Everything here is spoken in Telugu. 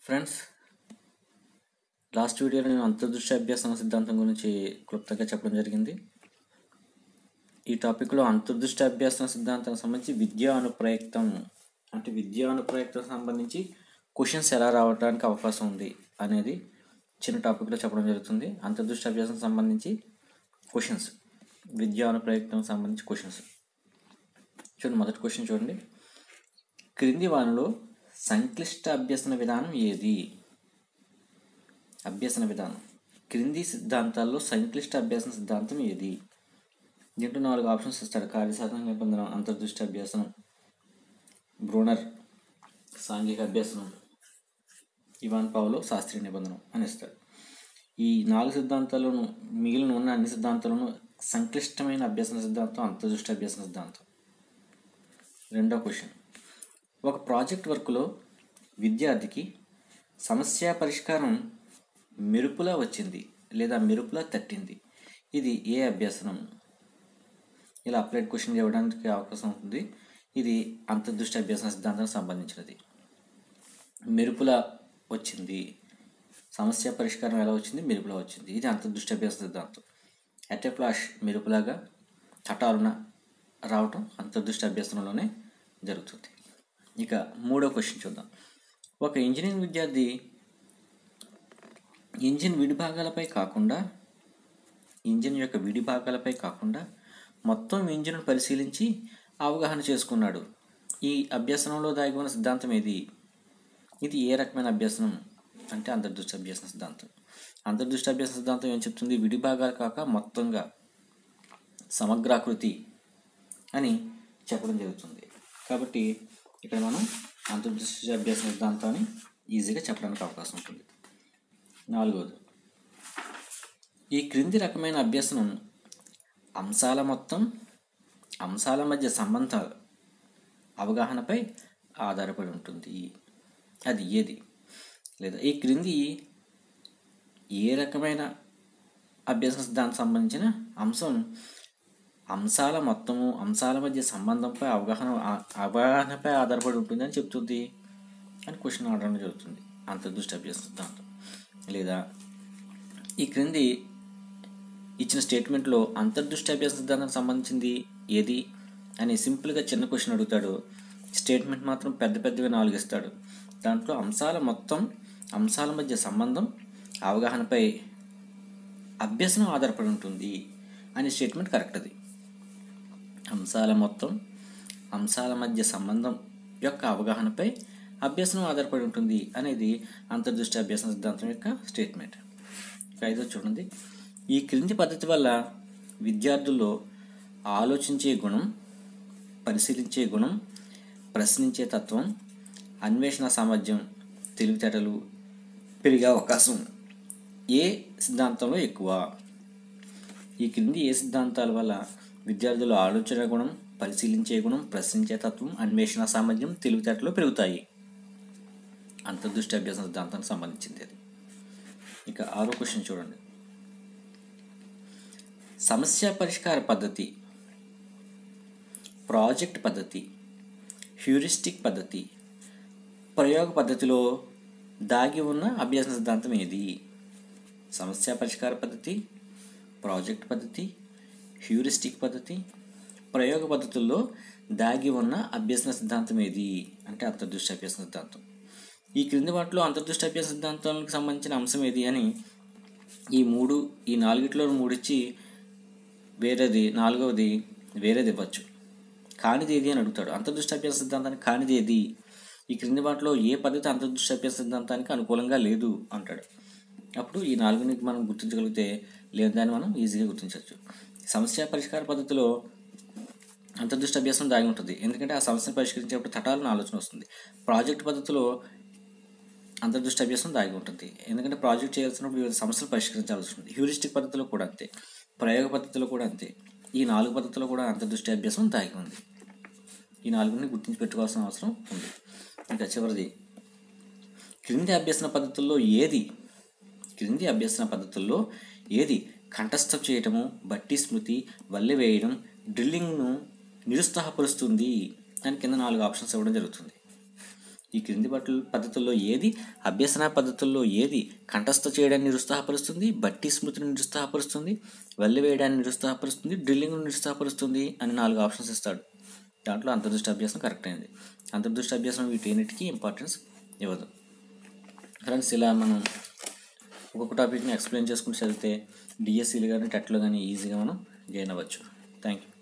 ఫ్రెండ్స్ లాస్ట్ వీడియోలో నేను అంతర్దృష్టి అభ్యాసన సిద్ధాంతం గురించి క్లుప్తంగా చెప్పడం జరిగింది ఈ టాపిక్లో అంతర్దృష్టి అభ్యాసన సిద్ధాంతానికి సంబంధించి విద్యా అనుప్రయుక్తం అంటే విద్యా అనుప్రయుక్తం సంబంధించి క్వశ్చన్స్ ఎలా రావడానికి అవకాశం ఉంది అనేది చిన్న టాపిక్లో చెప్పడం జరుగుతుంది అంతర్దృష్టి అభ్యాసం సంబంధించి క్వశ్చన్స్ విద్యా అనుప్రయుక్తం సంబంధించి క్వశ్చన్స్ చూడండి మొదటి క్వశ్చన్ చూడండి క్రింది వానిలో సంక్లిష్ట అభ్యసన విధానం ఏది అభ్యసన విధానం క్రింది సిద్ధాంతాల్లో సంక్లిష్ట అభ్యసన సిద్ధాంతం ఏది దీంట్లో నాలుగు ఆప్షన్స్ ఇస్తాడు కార్యసాధన నిబంధన అంతర్దృష్టి అభ్యాసనం బ్రూనర్ సాంఘిక అభ్యాసనం ఇవాన్ పావులో శాస్త్రీయ నిబంధన అని ఇస్తాడు ఈ నాలుగు సిద్ధాంతాలను మిగిలిన ఉన్న అన్ని సిద్ధాంతాలను సంక్లిష్టమైన అభ్యసన సిద్ధాంతం అంతర్దృష్టి అభ్యసన సిద్ధాంతం రెండో క్వశ్చన్ ఒక ప్రాజెక్ట్ వర్క్లో విద్యార్థికి సమస్య పరిష్కారం మెరుపులా వచ్చింది లేదా మెరుపులా తట్టింది ఇది ఏ అభ్యసనం ఇలా అప్లైడ్ క్వశ్చన్ ఇవ్వడానికి అవకాశం ఉంటుంది ఇది అంతర్దృష్టి అభ్యసన సిద్ధాంతానికి సంబంధించినది మెరుపులా వచ్చింది సమస్య పరిష్కారం ఎలా వచ్చింది మెరుపులా వచ్చింది ఇది అంతర్దృష్టి అభ్యాస సిద్ధాంతం ఎట్ ఏ ఫ్లాష్ మెరుపులాగా చటాలున రావటం అంతర్దృష్టి అభ్యసనంలోనే జరుగుతుంది ఇక మూడో క్వశ్చన్ చూద్దాం ఒక ఇంజనీరింగ్ విద్యార్థి ఇంజిన్ విడిభాగాలపై కాకుండా ఇంజిన్ యొక్క విడిభాగాలపై కాకుండా మొత్తం ఇంజిన్ను పరిశీలించి అవగాహన చేసుకున్నాడు ఈ అభ్యసనంలో దాగి ఉన్న సిద్ధాంతం ఏది ఇది ఏ రకమైన అభ్యసనం అంటే అంతర్దృష్టి అభ్యసన సిద్ధాంతం అంతర్దృష్టి అభ్యసన సిద్ధాంతం ఏం చెప్తుంది విడిభాగాలు కాక మొత్తంగా సమగ్రాకృతి అని చెప్పడం జరుగుతుంది కాబట్టి ఇక్కడ మనం అంతర్దృష్టి అభ్యాస సిద్ధాంతాన్ని ఈజీగా చెప్పడానికి అవకాశం ఉంటుంది నాలుగవది ఈ క్రింది రకమైన అభ్యసనం అంశాల మొత్తం అంశాల మధ్య సంబంధాలు అవగాహనపై ఆధారపడి ఉంటుంది అది ఏది లేదా ఈ క్రింది ఏ రకమైన అభ్యాస సిద్ధాంతం సంబంధించిన అంశం అంశాల మొత్తము అంశాల మధ్య సంబంధంపై అవగాహన అవగాహనపై ఆధారపడి ఉంటుందని చెప్తుంది అని క్వశ్చన్ అడగడం జరుగుతుంది అంతర్దృష్టి అభ్యాస సిద్ధాంతం లేదా ఈ క్రింది ఇచ్చిన స్టేట్మెంట్లో అంతర్దృష్టి అభ్యాస సిద్ధాంతానికి సంబంధించింది ఏది అని సింపుల్గా చిన్న క్వశ్చన్ అడుగుతాడు స్టేట్మెంట్ మాత్రం పెద్ద పెద్దగా నాలుగు ఇస్తాడు దాంట్లో అంశాల మొత్తం అంశాల మధ్య సంబంధం అవగాహనపై అభ్యసనం ఆధారపడి ఉంటుంది అనే స్టేట్మెంట్ కరెక్ట్ అది అంశాల మొత్తం అంశాల మధ్య సంబంధం యొక్క అవగాహనపై అభ్యసనం ఆధారపడి ఉంటుంది అనేది అంతర్దృష్టి అభ్యాసన సిద్ధాంతం యొక్క స్టేట్మెంట్ ఐదో చూడండి ఈ క్రింది పద్ధతి వల్ల విద్యార్థుల్లో ఆలోచించే గుణం పరిశీలించే గుణం ప్రశ్నించే తత్వం అన్వేషణ సామర్థ్యం తెలివితేటలు పెరిగే అవకాశం ఏ సిద్ధాంతంలో ఎక్కువ ఈ క్రింది ఏ సిద్ధాంతాల వల్ల విద్యార్థుల ఆలోచన గుణం పరిశీలించే గుణం ప్రశ్నించే తత్వం అన్వేషణ సామర్థ్యం తెలివితేటలు పెరుగుతాయి అంతర్దృష్టి అభ్యాస సిద్ధాంతానికి సంబంధించింది అది ఇక ఆరో క్వశ్చన్ చూడండి సమస్య పరిష్కార పద్ధతి ప్రాజెక్ట్ పద్ధతి హ్యూరిస్టిక్ పద్ధతి ప్రయోగ పద్ధతిలో దాగి ఉన్న అభ్యాస సిద్ధాంతం ఏది సమస్య పరిష్కార పద్ధతి ప్రాజెక్ట్ పద్ధతి హ్యూరిస్టిక్ పద్ధతి ప్రయోగ పద్ధతుల్లో దాగి ఉన్న అభ్యసన సిద్ధాంతం ఏది అంటే అంతర్దృష్టి అభ్యసన సిద్ధాంతం ఈ క్రింది వాటిలో అంతర్దృష్టి అభ్యాస సిద్ధాంతాలకు సంబంధించిన అంశం ఏది అని ఈ మూడు ఈ నాలుగిట్లో మూడిచ్చి వేరేది నాలుగవది వేరేది ఇవ్వచ్చు కానిది ఏది అని అడుగుతాడు అంతర్దృష్టి అభ్యాస సిద్ధాంతానికి కానిది ఏది ఈ క్రింది వాటిలో ఏ పద్ధతి అంతర్దృష్టి అభ్యాస సిద్ధాంతానికి అనుకూలంగా లేదు అంటాడు అప్పుడు ఈ నాలుగుని మనం గుర్తించగలిగితే లేని దాన్ని మనం ఈజీగా గుర్తించవచ్చు సమస్య పరిష్కార పద్ధతిలో అంతర్దృష్టి అభ్యాసం దాగి ఉంటుంది ఎందుకంటే ఆ సమస్యను పరిష్కరించేటప్పుడు తటాలను ఆలోచన వస్తుంది ప్రాజెక్ట్ పద్ధతిలో అంతర్దృష్టి అభ్యాసం దాగి ఉంటుంది ఎందుకంటే ప్రాజెక్ట్ చేయాల్సినప్పుడు వివిధ సమస్యలు పరిష్కరించాల్సి ఉంటుంది హ్యూరిస్టిక్ పద్ధతిలో కూడా అంతే ప్రయోగ పద్ధతిలో కూడా అంతే ఈ నాలుగు పద్ధతిలో కూడా అంతర్దృష్టి అభ్యాసం దాగి ఉంది ఈ నాలుగుని గుర్తించి పెట్టుకోవాల్సిన అవసరం ఉంది ఇంకా చివరిది క్రింది అభ్యసన పద్ధతుల్లో ఏది క్రింది అభ్యసన పద్ధతుల్లో ఏది కంఠస్థం చేయటము బట్టి స్మృతి వల్లె వేయడం డ్రిల్లింగ్ను నిరుత్సాహపరుస్తుంది అని కింద నాలుగు ఆప్షన్స్ ఇవ్వడం జరుగుతుంది ఈ క్రింది పట్ల పద్ధతుల్లో ఏది అభ్యసన పద్ధతుల్లో ఏది కంఠస్థ చేయడాన్ని నిరుత్సాహపరుస్తుంది బట్టి స్మృతిని నిరుత్సాహపరుస్తుంది వల్లి వేయడాన్ని నిరుత్సాహపరుస్తుంది డ్రిల్లింగ్ నిరుత్సాహపరుస్తుంది అని నాలుగు ఆప్షన్స్ ఇస్తాడు దాంట్లో అంతర్దృష్టి అభ్యాసం కరెక్ట్ అయింది అంతర్దృష్టి అభ్యాసం వీటన్నిటికీ ఇంపార్టెన్స్ ఇవ్వదు ఫ్రెండ్స్ ఇలా మనం ఒక్కొక్క టాపిక్ని ఎక్స్ప్లెయిన్ చేసుకుంటూ చదివితే డిఎస్సీలు కానీ టెట్లో కానీ ఈజీగా మనం గెయిన్ అవ్వచ్చు థ్యాంక్ యూ